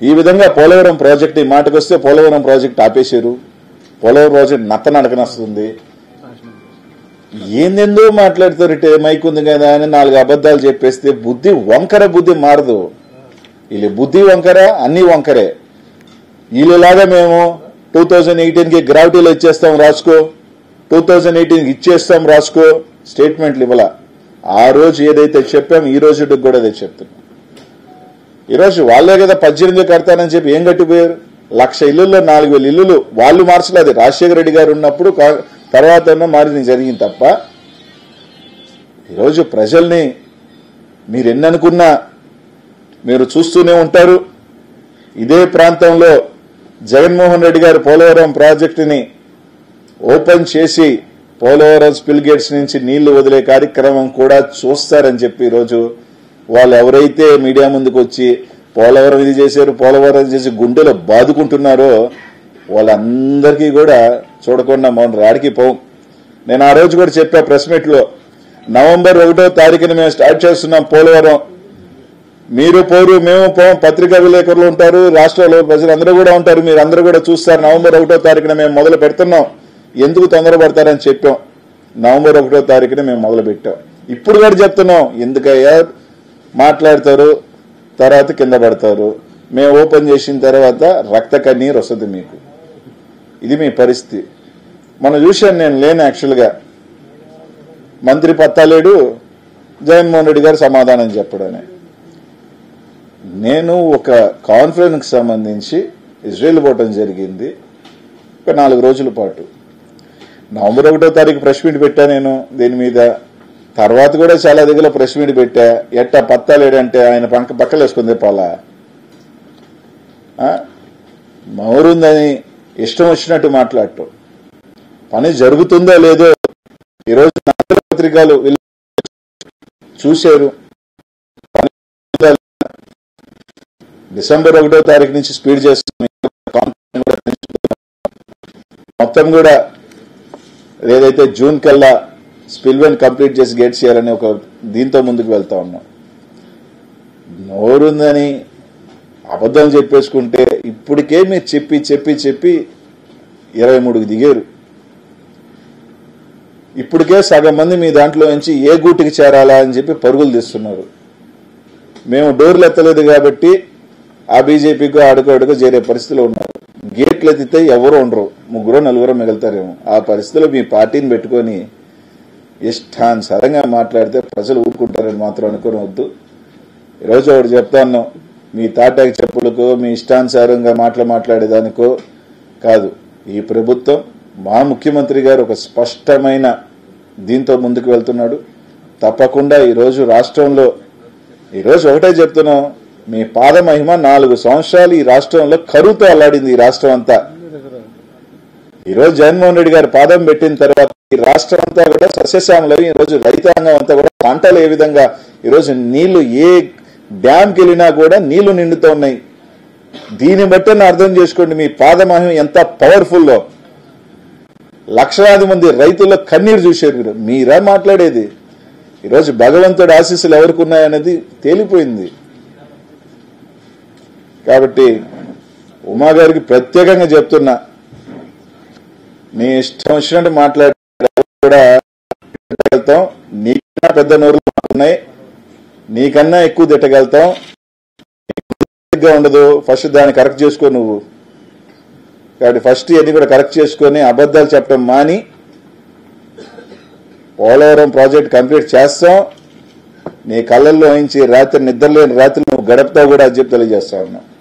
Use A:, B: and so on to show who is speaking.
A: ఈ విధంగా పోలవరం ప్రాజెక్ట్ ఈ మాటకు వస్తే పోలవరం ప్రాజెక్ట్ ఆపేశారు పోలవరం ప్రాజెక్ట్ నత్త నడకనొస్తుంది ఏందెందో మాట్లాడతారు మైక్ ఉంది కదా అని నాలుగు అబద్ధాలు చెప్పేస్తే బుద్ధి వంకర బుద్ధి మారదు వీళ్ళు బుద్ధి వంకర అన్ని వంకరే వీళ్ళలాగా మేము టూ థౌజండ్ ఎయిటీన్ కి గ్రావిటీలో ఇచ్చేస్తాం రాసుకో టూ థౌజండ్ ఎయిటీన్ కి ఇచ్చేస్తాం రాసుకో స్టేట్మెంట్లు ఇవ్వాల ఆ రోజు ఏదైతే చెప్పాం ఈ రోజు కూడా అదే చెప్తున్నాం ఈ రోజు వాళ్ళే కదా పద్దెనిమిది కడతానని చెప్పి ఏం కట్టిపోయారు లక్ష ఇల్లుల్లో నాలుగు వేల ఇల్లులు వాళ్ళు మార్చలేదు రాజశేఖర రెడ్డి గారు ఉన్నప్పుడు కా- తర్వాత మారింది జరిగింది తప్ప ఈరోజు ప్రజల్ని మీరు ఎన్ని అనుకున్నా మీరు చూస్తూనే ఉంటారు ఇదే ప్రాంతంలో జగన్మోహన్ రెడ్డి గారు పోలవరం ప్రాజెక్టుని ఓపెన్ చేసి పోలవరం స్పిల్ గేట్స్ నుంచి నీళ్లు వదిలే కార్యక్రమం కూడా చూస్తారని చెప్పి ఈరోజు వాళ్ళు ఎవరైతే మీడియా ముందుకు వచ్చి పోలవరం ఇది చేశారు పోలవరం చేసి గుండెలో బాదుకుంటున్నారో వాళ్ళందరికీ కూడా చూడకుండా మౌన రాడికి పోం నేను ఆ రోజు కూడా చెప్పా ప్రెస్ మీట్ లో నవంబర్ ఒకటో తారీఖున మేము స్టార్ట్ చేస్తున్నాం పోలవరం మీరు పోరు మేము పోం పత్రికా విలేకరులు ఉంటారు రాష్ట్రంలో ప్రజలందరూ కూడా ఉంటారు మీరు అందరూ కూడా చూస్తారు నవంబర్ ఒకటో తారీఖున మేము మొదలు పెడుతున్నాం ఎందుకు తొందరపడతారని చెప్పాం నవంబర్ ఒకటో తారీఖున మేము మొదలు పెట్టాం ఇప్పుడు కూడా చెప్తున్నాం ఎందుకయ్యా మాట్లాడతారు తర్వాత కింద పడతారు మేము ఓపెన్ చేసిన తర్వాత రక్త కన్నీరు వస్తుంది మీకు ఇది మీ పరిస్థితి మనం చూశాను నేను లేను యాక్చువల్గా మంత్రి పత్తాలేడు జగన్మోహన్ రెడ్డి గారు సమాధానం చెప్పడని నేను ఒక కాన్ఫరెన్స్ సంబంధించి ఇజ్రాయెల్ పోవటం జరిగింది ఒక నాలుగు రోజుల పాటు నవంబర్ ఒకటో తారీఖు ప్రెస్ మీట్ పెట్టా నేను దీని మీద తర్వాత కూడా చాలా దగ్గర ప్రెస్ మీట్ పెట్టా ఎట్టా పత్తాలేడంటే ఆయన పక్క పక్కలు వేసుకుంది పాలా మౌరుందని ఇష్టం వచ్చినట్టు మాట్లాడటం పని జరుగుతుందో లేదో ఈరోజు నాలుగు పత్రికలు వీళ్ళు చూశారు పని జరుగుతుందా లేదా? డిసెంబర్ ఒకటో తారీఖు నుంచి స్పీడ్ చేస్తున్నాం కాంట్రాక్ట్ కూడా పెంచుతున్నాం. మొత్తం కూడా ఏదైతే జూన్ కల్లా స్పిల్వెన్ కంప్లీట్ చేసి గేట్ చేయాలని ఒక దీంతో ముందుకు వెళ్తా ఉన్నాం నోరుందని అబద్ధం చెప్పేసుకుంటే ఇప్పటికే మీరు చెప్పి చెప్పి చెప్పి ఇరవై మూడుకి దిగారు ఇప్పటికే సగం మంది మీ దాంట్లో నుంచి ఏ గూటికి చేరాలా అని చెప్పి పరుగులు తీస్తున్నారు మేము డోర్లు ఎత్తలేదు కాబట్టి ఆ బీజేపీకి అడుగు అడుగు చేరే పరిస్థితిలో ఉన్నారు గేట్లు ఎత్తితే ఎవరు ఉండరు ముగ్గురు నలుగురు మిగులుతారేమో ఆ పరిస్థితిలో మీ పార్టీని పెట్టుకొని ఇష్టానుసారంగా మాట్లాడితే ప్రజలు ఊరుకుంటారని మాత్రం అనుకుని వద్దు ఈరోజు ఒకటి చెప్తాను మీ తాటాకి చెప్పులకు మీ ఇష్టానుసారంగా మాటలు మాట్లాడేదానికో కాదు ఈ ప్రభుత్వం మా ముఖ్యమంత్రి గారు ఒక స్పష్టమైన దీంతో ముందుకు వెళ్తున్నాడు తప్పకుండా ఈరోజు రాష్ట్రంలో ఈరోజు ఒకటే చెప్తున్నాం మీ పాద మహిమ నాలుగు సంవత్సరాలు ఈ రాష్ట్రంలో కరువుతో అల్లాడింది ఈ రాష్ట్రం అంతా ఈరోజు జగన్మోహన్ రెడ్డి గారు పాదం పెట్టిన తర్వాత ఈ రాష్ట్రం అంతా కూడా సస్యశ్యామలవి ఈ రోజు రైతాంగం అంతా కూడా పంటలు ఏ విధంగా ఈరోజు నీళ్లు ఏ డ్యాంకి వెళ్ళినా కూడా నీళ్లు నిండుతూ ఉన్నాయి దీన్ని బట్టి అర్థం చేసుకోండి మీ పాదమహిమ ఎంత పవర్ఫుల్లో లక్షలాది మంది రైతుల కన్నీరు చూశారు మీరు మీరా మాట్లాడేది ఈరోజు భగవంతుడి ఆశీస్సులు ఎవరికి ఉన్నాయనేది తేలిపోయింది కాబట్టి ఉమా గారికి ప్రత్యేకంగా చెప్తున్నా నీ ఇష్టం వచ్చినట్టు మాట్లాడే కూడా తిట్టగలుగుతాం నీకన్నా పెద్ద నోరులు మాకున్నాయి నీకన్నా ఎక్కువ తిట్టగలుగుతాం గా ఉండదు ఫస్ట్ దాన్ని కరెక్ట్ చేసుకో నువ్వు కాబట్టి ఫస్ట్ ఇవన్నీ కూడా కరెక్ట్ చేసుకొని అబద్ధాలు చెప్పడం మాని పోలవరం ప్రాజెక్ట్ కంప్లీట్ చేస్తాం నీ కళ్ళల్లో నుంచి రాత్రి నిద్రలేని రాత్రి నువ్వు గడపతావు కూడా అని చెప్పి తెలియజేస్తా ఉన్నా